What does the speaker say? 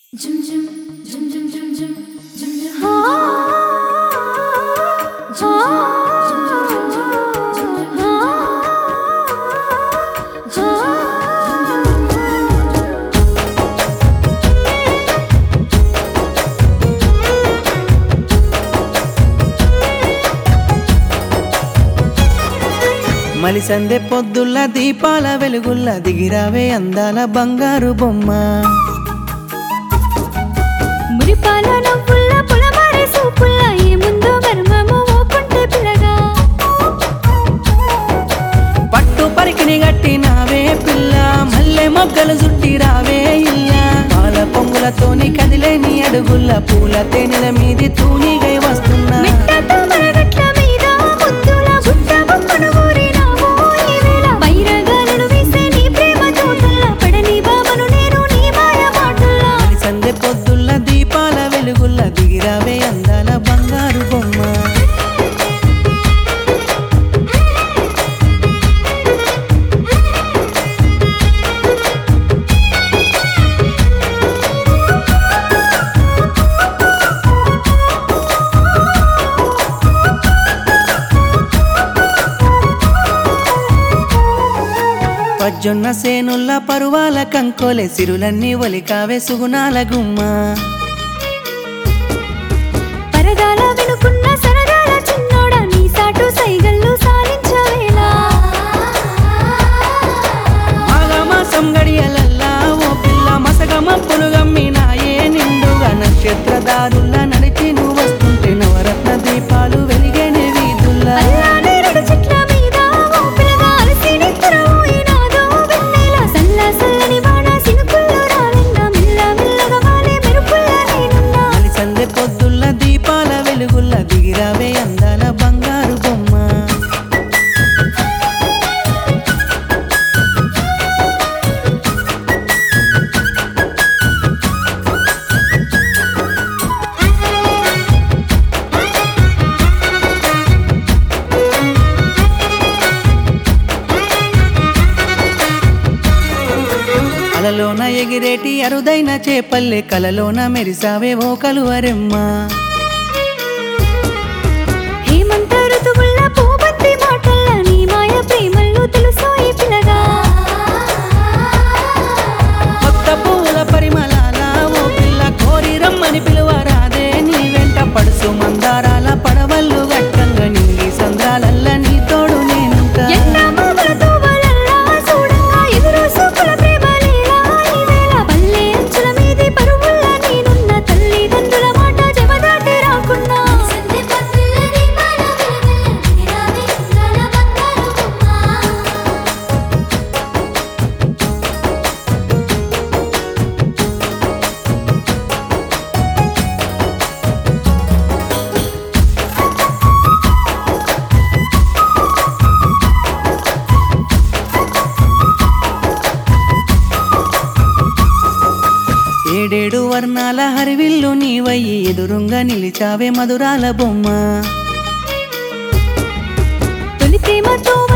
మలిసందె పొద్దుల్ల దీపాల వెలుగుల్ల దిగిరావే అందాల బంగారు బొమ్మ మురిపాల నవ్వుల్ల పొలమారే సూపుల్ల ఏముందో మర్మము ఓకుంటే పిల్లగా పట్టు పరికిని గట్టినావే పిల్ల మల్లె మొగ్గలు చుట్టి రావే ఇల్ల పాల పొంగులతోని కదిలే నీ అడుగుల్ల పూల తేనెల మీది తూనిగై వస్తున్నా మెట్టతో మరగట్ల మీద ముద్దుల గుట్ట బొమ్మను ఊరినావో ఈ వేళ వైరగాలను వేసే నీ ప్రేమ తోటల్ల పడని బామను నేను నీ మాయ మాటల్లా మలిసందె పొద్దుల్ల దీపాల వెలుగుల్ల దిగిరావే అందాల బంగారు బొమ్మ పజ్జొన్న సేనుల్ల పరువాల కంకోలే సిరులన్నీ ఒలికావే సుగుణాల గుమ్మ పరదాల వెనుకున్న సరదాల చిన్నోడ నీ సాటు సైగళ్ళు సాలించవేలా మాఘమాసం గడియలల్లా ఓ పిల్ల మసగ మప్పులు గమ్మినాయే నిండుగా నక్షత్రదారుల్లా నడిచి నువ్వు వస్తుంటే నవరత్న దీపాలు వెలిగేనే వీధుల్లా అల్లానే రెండు చెట్ల మీద ఓ పిల్లగా అలసి నిద్రపోయినాదో వెన్నెల సల్ల సల్లని వాన సినుకుల్లో రాలిన మెల్ల మెల్లగా వాలే మెరుపుల్ల నేనున్నా సందె పొద్దుల్ల దీపాల వెలుగుల్ల దిగిరావే అందాల బంగారు బొమ్మ అలలోన ఎగిరేటి అరుదైన చేపల్లె కలలోన మెరిసావే ఓ కలువరెమ్మ హేమంత ఋతువుల్ల పూబంతి మాటల్ల నీ మాయ ప్రేమల్లో తెలుసోయి పిల్లగా కొత్త పువ్వుల పరిమళాల ఓ పిల్ల కోరి రమ్మని పిలువరాదే నీ వెంట పడుసు మందారాల పడవళ్ళు గట్టంగా నింగి సంద్రాలల్ల నీ తోడు నేనుంటా ఎండ మామలతో వలల్లా చూడంగా ఎదురు సూపుల ప్రేమ లేలా ఈ వేళ పల్లె అంచుల మీది పరువుల్ల నేనున్న తల్లిదండ్రుల మాట జమదాటి రాకున్నా సంధి పత్తుల దీపాల వెలుగుల నిరావే అందాల బంగారు బొమ్మ ఏడేడు వర్ణాల హరివిల్లు నీవయ్యి ఎదురుంగా నిలిచావే మధురాల బొమ్మ తొలి ప్రేమతో